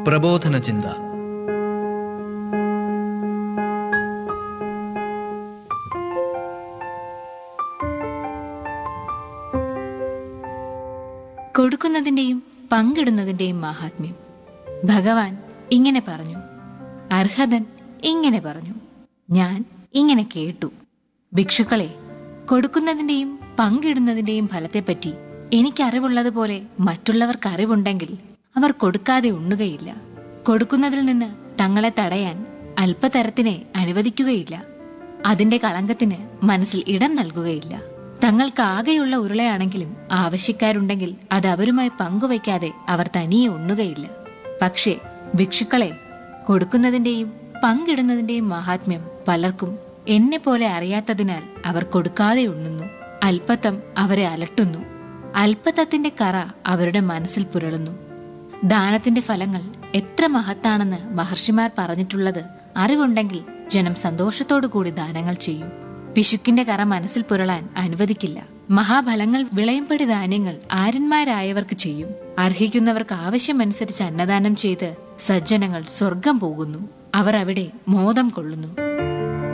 പ്രബോധന ചിന്ത കൊടുക്കുന്നതിന്റെയും പങ്കിടുന്നതിന്റെയും മാഹാത്മ്യം ഭഗവാൻ ഇങ്ങനെ പറഞ്ഞു അർഹതൻ ഇങ്ങനെ പറഞ്ഞു ഞാൻ ഇങ്ങനെ കേട്ടു ഭിക്ഷുക്കളെ കൊടുക്കുന്നതിന്റെയും പങ്കിടുന്നതിന്റെയും ഫലത്തെപ്പറ്റി എനിക്കറിവുള്ളതുപോലെ മറ്റുള്ളവർക്ക് അറിവുണ്ടെങ്കിൽ അവർ കൊടുക്കാതെ ഉണ്ണുകയില്ല കൊടുക്കുന്നതിൽ നിന്ന് തങ്ങളെ തടയാൻ അല്പതരത്തിനെ അനുവദിക്കുകയില്ല അതിന്റെ കളങ്കത്തിന് മനസ്സിൽ ഇടം നൽകുകയില്ല തങ്ങൾക്ക് ആകെയുള്ള ഉരുളയാണെങ്കിലും ആവശ്യക്കാരുണ്ടെങ്കിൽ അത് അവരുമായി പങ്കുവയ്ക്കാതെ അവർ തനിയെ ഉണ്ണുകയില്ല പക്ഷേ ഭിക്ഷുക്കളെ കൊടുക്കുന്നതിന്റെയും പങ്കിടുന്നതിന്റെയും മഹാത്മ്യം പലർക്കും എന്നെ പോലെ അറിയാത്തതിനാൽ അവർ കൊടുക്കാതെ ഉണ്ണുന്നു അല്പത്തം അവരെ അലട്ടുന്നു അല്പത്തത്തിന്റെ കറ അവരുടെ മനസ്സിൽ പുരളുന്നു ദാനത്തിന്റെ ഫലങ്ങൾ എത്ര മഹത്താണെന്ന് മഹർഷിമാർ പറഞ്ഞിട്ടുള്ളത് അറിവുണ്ടെങ്കിൽ ജനം സന്തോഷത്തോടു കൂടി ദാനങ്ങൾ ചെയ്യും പിശുക്കിന്റെ കറ മനസ്സിൽ പുരളാൻ അനുവദിക്കില്ല മഹാഫലങ്ങൾ വിളയുംപടി ധാന്യങ്ങൾ ആര്യന്മാരായവർക്ക് ചെയ്യും അർഹിക്കുന്നവർക്ക് ആവശ്യമനുസരിച്ച് അന്നദാനം ചെയ്ത് സജ്ജനങ്ങൾ സ്വർഗം പോകുന്നു അവർ അവിടെ മോദം കൊള്ളുന്നു